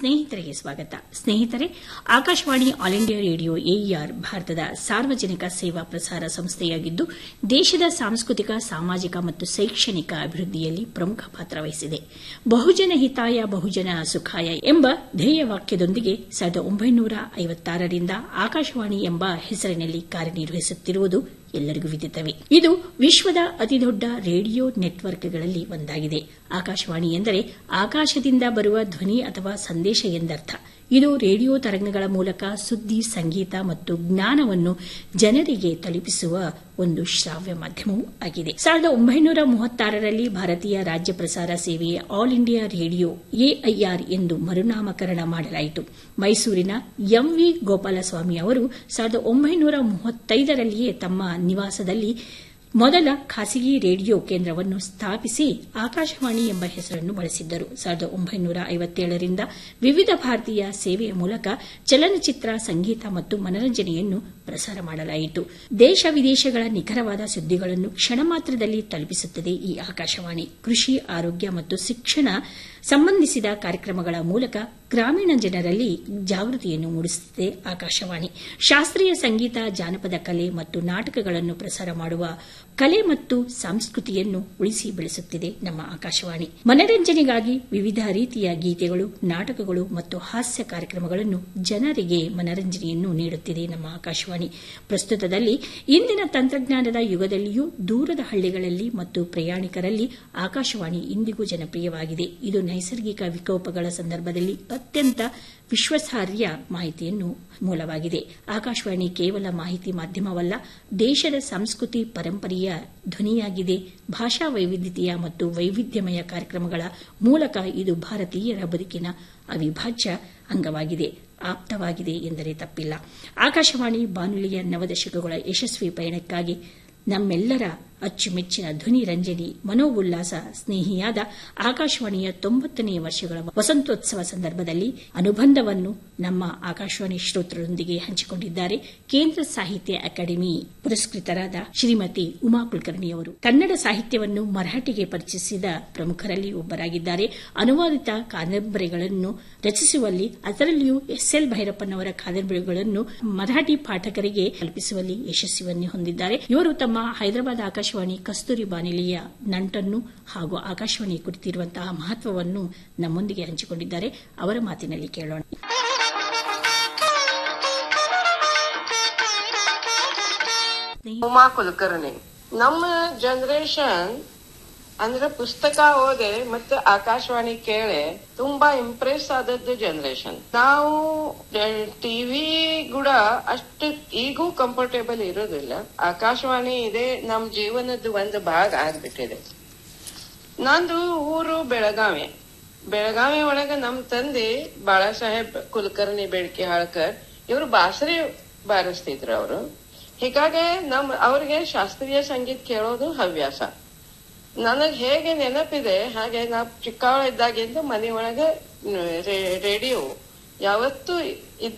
ಸ್ನೇಹಿತರಿಗೆ ಸ್ವಾಗತ ಸ್ನೇಹಿತರೆ Akashvani all India radio AIR ಭಾರತದ ಸಾರ್ವಜನಿಕ ಸೇವಾ ಪ್ರಸಾರ ಸಂಸ್ಥೆಯಾಗಿದ್ದು ದೇಶದ ಸಾಂಸ್ಕೃತಿಕ ಸಾಮಾಜಿಕ ಮತ್ತು ಶೈಕ್ಷಣಿಕ ಅಭಿವೃದ್ಧಿಯಲ್ಲಿ ಪ್ರಮುಖ ಪಾತ್ರ ವಹಿಸಿದೆ ಬಹುಜನ ಹಿತಾಯ ಬಹುಜನ ಸುಖಾಯ ಎಂಬ ಧ್ಯೇಯವಾಕ್ಯದೊಂದಿಗೆ ಸಾವಿರದ ಒಂಬೈನೂರ ಐವತ್ತಾರರಿಂದ ಆಕಾಶವಾಣಿ ಎಂಬ ಹೆಸರಿನಲ್ಲಿ ಕಾರ್ಯನಿರ್ವಹಿಸುತ್ತಿರುವುದು ಎಲ್ಲರಿಗೂ ವಿದಿತವೇ ಇದು ವಿಶ್ವದ ಅತಿದೊಡ್ಡ ರೇಡಿಯೋ ನೆಟ್ವರ್ಕ್ಗಳಲ್ಲಿ ಒಂದಾಗಿದೆ ಆಕಾಶವಾಣಿ ಎಂದರೆ ಆಕಾಶದಿಂದ ಬರುವ ಧ್ವನಿ ಅಥವಾ ಸಂದೇಶ ಎಂದರ್ಥ ಇದು ರೇಡಿಯೋ ತರಂಗಗಳ ಮೂಲಕ ಸುದ್ದಿ ಸಂಗೀತ ಮತ್ತು ಜ್ಞಾನವನ್ನು ಜನರಿಗೆ ತಲುಪಿಸುವ ಒಂದು ಶ್ರಾವ್ಯ ಮಾಧ್ಯಮವೂ ಆಗಿದೆ ಸಾವಿರದ ಒಂಬೈನೂರ ಮೂವತ್ತಾರರಲ್ಲಿ ಭಾರತೀಯ ರಾಜ್ಯ ಪ್ರಸಾರ ಸೇವೆಯ ಆಲ್ ಇಂಡಿಯಾ ರೇಡಿಯೋ ಎಐಆರ್ ಎಂದು ಮರುನಾಮಕರಣ ಮಾಡಲಾಯಿತು ಮೈಸೂರಿನ ಎಂವಿ ಗೋಪಾಲಸ್ವಾಮಿ ಅವರು ಸಾವಿರದ ಒಂಬೈನೂರ ಮೂವತ್ತೈದರಲ್ಲಿಯೇ ತಮ್ಮ ನಿವಾಸದಲ್ಲಿ ಮೊದಲ ಖಾಸಗಿ ರೇಡಿಯೋ ಕೇಂದ್ರವನ್ನು ಸ್ಥಾಪಿಸಿ ಆಕಾಶವಾಣಿ ಎಂಬ ಹೆಸರನ್ನು ಬಳಸಿದ್ದರು ಸಾವಿರದ ಒಂಬೈನೂರ ಐವತ್ತೇಳರಿಂದ ವಿವಿಧ ಭಾರತೀಯ ಸೇವೆಯ ಮೂಲಕ ಚಲನಚಿತ್ರ ಸಂಗೀತ ಮತ್ತು ಮನರಂಜನೆಯನ್ನು ಪ್ರಸಾರ ಮಾಡಲಾಯಿತು ದೇಶ ವಿದೇಶಗಳ ನಿಖರವಾದ ಸುದ್ದಿಗಳನ್ನು ಕ್ಷಣ ಮಾತ್ರದಲ್ಲಿ ತಲುಪಿಸುತ್ತದೆ ಈ ಆಕಾಶವಾಣಿ ಕೃಷಿ ಆರೋಗ್ಯ ಮತ್ತು ಶಿಕ್ಷಣ ಸಂಬಂಧಿಸಿದ ಕಾರ್ಯಕ್ರಮಗಳ ಮೂಲಕ ಗ್ರಾಮೀಣ ಜನರಲ್ಲಿ ಜಾಗೃತಿಯನ್ನು ಮೂಡಿಸುತ್ತದೆ ಆಕಾಶವಾಣಿ ಶಾಸ್ತ್ರೀಯ ಸಂಗೀತ ಜಾನಪದ ಕಲೆ ಮತ್ತು ನಾಟಕಗಳನ್ನು ಪ್ರಸಾರ ಮಾಡುವ ಕಲೆ ಮತ್ತು ಸಂಸ್ಕೃತಿಯನ್ನು ಉಳಿಸಿ ಬೆಳೆಸುತ್ತಿದೆ ನಮ್ಮ ಆಕಾಶವಾಣಿ ಮನರಂಜನೆಗಾಗಿ ವಿವಿಧ ರೀತಿಯ ಗೀತೆಗಳು ನಾಟಕಗಳು ಮತ್ತು ಹಾಸ್ಯ ಕಾರ್ಯಕ್ರಮಗಳನ್ನು ಜನರಿಗೆ ಮನರಂಜನೆಯನ್ನು ನೀಡುತ್ತಿದೆ ನಮ್ಮ ಆಕಾಶವಾಣಿ ಪ್ರಸ್ತುತದಲ್ಲಿ ಇಂದಿನ ತಂತ್ರಜ್ಞಾನದ ಯುಗದಲ್ಲಿಯೂ ದೂರದ ಹಳ್ಳಿಗಳಲ್ಲಿ ಮತ್ತು ಪ್ರಯಾಣಿಕರಲ್ಲಿ ಆಕಾಶವಾಣಿ ಇಂದಿಗೂ ಜನಪ್ರಿಯವಾಗಿದೆ ಇದು ನೈಸರ್ಗಿಕ ವಿಕೋಪಗಳ ಸಂದರ್ಭದಲ್ಲಿ ಅತ್ಯಂತ ವಿಶ್ವಾಸಾರ್ಹ ಮಾಹಿತಿಯನ್ನು ಮೂಲವಾಗಿದೆ ಆಕಾಶವಾಣಿ ಕೇವಲ ಮಾಹಿತಿ ಮಾಧ್ಯಮವಲ್ಲ ದೇಶದ ಸಂಸ್ಕೃತಿ ಪರಂಪರೆಯ ಧ್ವನಿಯಾಗಿದೆ ಭಾಷಾ ವೈವಿಧ್ಯತೆಯ ಮತ್ತು ವೈವಿಧ್ಯಮಯ ಕಾರ್ಯಕ್ರಮಗಳ ಮೂಲಕ ಇದು ಭಾರತೀಯರ ಬದುಕಿನ ಅವಿಭಾಜ್ಯ ಅಂಗವಾಗಿದೆ ಆಪ್ತವಾಗಿದೆ ಎಂದರೆ ತಪ್ಪಿಲ್ಲ ಆಕಾಶವಾಣಿ ಬಾನುಲಿಯ ನವದಶಕಗಳ ಯಶಸ್ವಿ ಪಯಣಕ್ಕಾಗಿ ನಮ್ಮೆಲ್ಲರ ಅಚ್ಚುಮೆಚ್ಚಿನ ಧ್ವನಿ ರಂಜನಿ ಮನೋಲ್ಲಾಸ ಸ್ನೇಹಿಯಾದ ಆಕಾಶವಾಣಿಯ ತೊಂಬತ್ತನೇ ವರ್ಷಗಳ ವಸಂತೋತ್ಸವ ಸಂದರ್ಭದಲ್ಲಿ ಅನುಬಂಧವನ್ನು ನಮ್ಮ ಆಕಾಶವಾಣಿ ಶ್ರೋತರೊಂದಿಗೆ ಹಂಚಿಕೊಂಡಿದ್ದಾರೆ ಕೇಂದ್ರ ಸಾಹಿತ್ಯ ಅಕಾಡೆಮಿ ಪುರಸ್ಕೃತರಾದ ಶ್ರೀಮತಿ ಉಮಾ ಕುಲಕರ್ಣಿಯವರು ಕನ್ನಡ ಸಾಹಿತ್ಯವನ್ನು ಮರಾಠಿಗೆ ಪರಿಚಯಿಸಿದ ಪ್ರಮುಖರಲ್ಲಿ ಒಬ್ಬರಾಗಿದ್ದಾರೆ ಅನುವಾದಿತ ಕಾದಂಬರಿಗಳನ್ನು ರಚಿಸುವಲ್ಲಿ ಅದರಲ್ಲಿಯೂ ಎಸ್ಎಲ್ ಭೈರಪ್ಪನವರ ಕಾದಂಬರಿಗಳನ್ನು ಮರಾಠಿ ಪಾಠಕರಿಗೆ ಕಲ್ಪಿಸುವಲ್ಲಿ ಯಶಸ್ವಿಯನ್ನು ಹೊಂದಿದ್ದಾರೆ ಇವರು ತಮ್ಮ ಹೈದರಾಬಾದ್ ಆಕಾಶವಾಣಿ ಕಸ್ತೂರಿ ಬಾನುಲಿಯ ನಂಟನ್ನು ಹಾಗೂ ಆಕಾಶವಾಣಿ ಕುರಿತಿರುವಂತಹ ಮಹತ್ವವನ್ನು ನಮ್ಮೊಂದಿಗೆ ಹಂಚಿಕೊಂಡಿದ್ದಾರೆ ಅವರ ಮಾತಿನಲ್ಲಿ ಕೇಳೋಣ ಉಮಾ ಕುಲಕರ್ಣಿ ನಮ್ಮ ಜನರೇಷನ್ ಅಂದ್ರೆ ಪುಸ್ತಕ ಓದೆ ಮತ್ತೆ ಆಕಾಶವಾಣಿ ಕೇಳೆ ತುಂಬಾ ಇಂಪ್ರೆಸ್ ಆದದ್ದು ಜನರೇಷನ್ ನಾವು ಟಿವಿ ಕೂಡ ಅಷ್ಟು ಈಗೂ ಕಂಫರ್ಟೇಬಲ್ ಇರೋದಿಲ್ಲ ಆಕಾಶವಾಣಿ ಇದೆ ನಮ್ ಜೀವನದ ಒಂದು ಭಾಗ ಆಗ್ಬಿಟ್ಟಿದೆ ನಂದು ಊರು ಬೆಳಗಾವಿ ಬೆಳಗಾವಿ ಒಳಗ ನಮ್ ತಂದೆ ಬಾಳಾ ಸಾಹೇಬ್ ಕುಲಕರ್ಣಿ ಬೆಳಕಿ ಹಾಳ್ಕರ್ ಇವರು ಬಾಸರಿ ಬಾರಿಸ್ತಿದ್ರು ಅವರು ಹೀಗಾಗಿ ನಮ್ ಅವ್ರಿಗೆ ಶಾಸ್ತ್ರೀಯ ಸಂಗೀತ ಕೇಳೋದು ಹವ್ಯಾಸ ನನಗ್ ಹೇಗೆ ನೆನಪಿದೆ ಹಾಗೆ ನಾ ಚಿಕ್ಕವಳಿದ್ದಾಗಿಂದ ಮನೆಯೊಳಗೆ ರೇಡಿಯೋ ಯಾವತ್ತೂ ಇದ್ದ